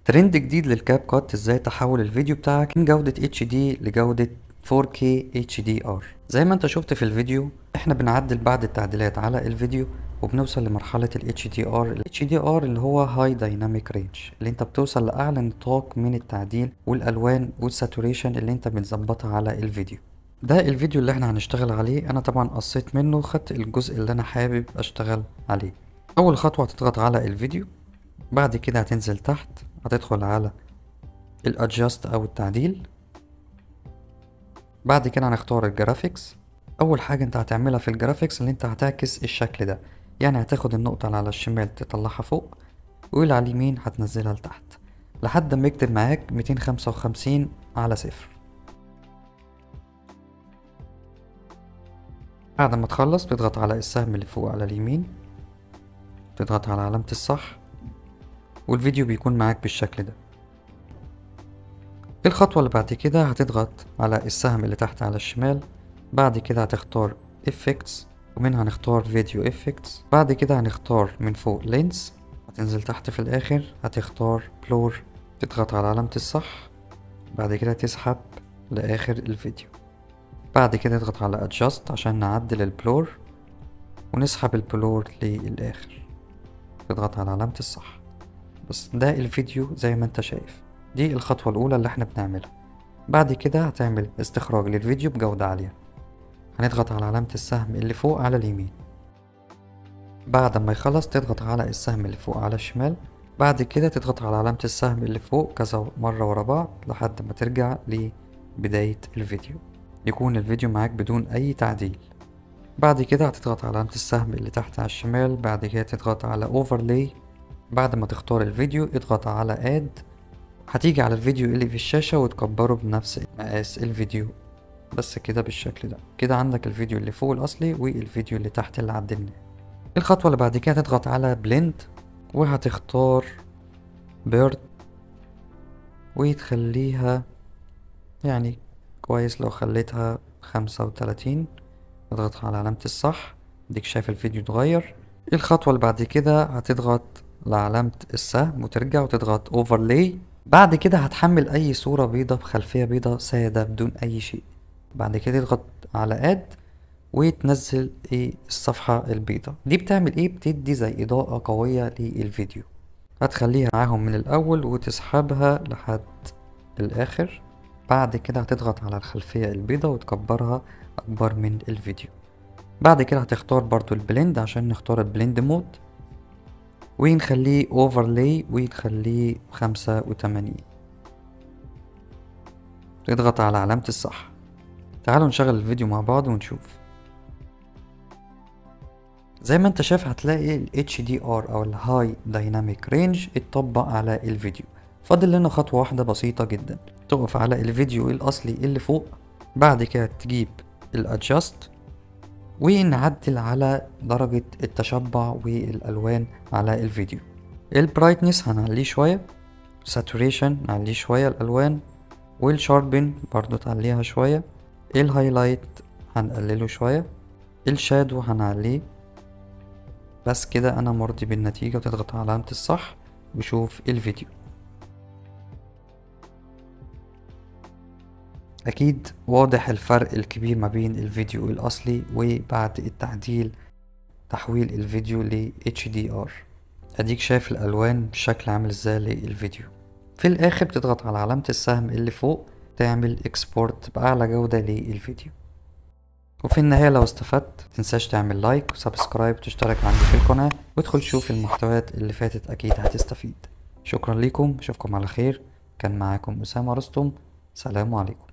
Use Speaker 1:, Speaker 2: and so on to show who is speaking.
Speaker 1: ترند جديد للكاب كات ازاي تحول الفيديو بتاعك من جودة HD لجودة 4K HDR زي ما انت شفت في الفيديو احنا بنعدل بعض التعديلات على الفيديو وبنوصل لمرحلة ال HDR ال HDR اللي هو High Dynamic Range اللي انت بتوصل لأعلى نطاق من التعديل والألوان والساتوريشن اللي انت بتظبطها على الفيديو ده الفيديو اللي احنا هنشتغل عليه انا طبعا قصيت منه وخدت الجزء اللي انا حابب اشتغل عليه اول خطوة هتضغط على الفيديو بعد كده هتنزل تحت هتدخل على الادجاست او التعديل بعد كده هنختار الجرافيكس اول حاجة انت هتعملها في الجرافيكس اللي انت هتعكس الشكل ده يعني هتاخد النقطة اللي على الشمال تطلعها فوق واللي على اليمين هتنزلها لتحت لحد ما يكتب معاك ميتين خمسة وخمسين على صفر بعد ما تخلص بتضغط على السهم اللي فوق على اليمين تضغط على علامة الصح والفيديو بيكون معاك بالشكل ده الخطوة اللي بعد كده هتضغط على السهم اللي تحت على الشمال بعد كده هتختار Effects ومنها هنختار فيديو Effects بعد كده هنختار من فوق Lens هتنزل تحت في الآخر هتختار Blur تضغط على علامة الصح بعد كده تسحب لآخر الفيديو بعد كده تضغط على Adjust عشان نعدل البلور ونسحب البلور للآخر تضغط على علامة الصح بس ده الفيديو زي ما انت شايف دي الخطوة الأولى اللي احنا بنعملها بعد كده هتعمل استخراج للفيديو بجودة عالية هنضغط على علامة السهم اللي فوق على اليمين بعد ما يخلص تضغط على السهم اللي فوق على الشمال بعد كده تضغط على علامة السهم اللي فوق كذا مرة ورا بعض لحد ما ترجع لبداية الفيديو يكون الفيديو معاك بدون أي تعديل بعد كده هتضغط على علامة السهم اللي تحت على الشمال بعد كده تضغط على overlay بعد ما تختار الفيديو اضغط على add هتيجي على الفيديو اللي في الشاشة وتكبره بنفس مقاس الفيديو بس كده بالشكل ده كده عندك الفيديو اللي فوق الأصلي والفيديو اللي تحت اللي عدلناه الخطوة اللي بعد كده تضغط على blend وهتختار bird وتخليها يعني كويس لو خليتها خمسة وتلاتين اضغط على علامة الصح ديك شايف الفيديو اتغير الخطوة اللي بعد كده هتضغط لعلامة السهم وترجع وتضغط overlay بعد كده هتحمل اي صورة بيضة بخلفية بيضة سادة بدون اي شيء بعد كده تضغط على اد وتنزل ايه الصفحة البيضة دي بتعمل ايه بتدي زي اضاءة قوية للفيديو هتخليها معاهم من الاول وتسحبها لحد الاخر بعد كده هتضغط على الخلفية البيضة وتكبرها اكبر من الفيديو بعد كده هتختار برضو البلند عشان نختار البلند مود ونخليه اوفرلاي ونخليه خمسة وتمانين تضغط على علامة الصح تعالوا نشغل الفيديو مع بعض ونشوف زي ما انت شايف هتلاقي ال HDR او ال High Dynamic Range اتطبق على الفيديو فاضل لنا خطوة واحدة بسيطة جدا تقف على الفيديو الأصلي اللي فوق بعد كده تجيب الادجاست ونعدل على درجة التشبع والألوان على الفيديو البرايتنس هنعليه شوية ساتوريشن نعليه شوية الألوان والشاربن برضو تعليها شوية الهايلايت هنقلله شوية الشادو هنعليه بس كده أنا مرضي بالنتيجة وتضغط على علامة الصح وشوف الفيديو أكيد واضح الفرق الكبير ما بين الفيديو الأصلي وبعد التعديل تحويل الفيديو ل HDR أديك شايف الألوان بشكل عامل ازاي للفيديو في الآخر بتضغط على علامة السهم اللي فوق تعمل اكسبورت بأعلى جودة للفيديو وفي النهاية لو استفدت متنساش تعمل لايك وسبسكرايب وتشترك عندي في القناة وادخل شوف المحتويات اللي فاتت أكيد هتستفيد شكرا لكم أشوفكم على خير كان معاكم أسامة رستم سلام عليكم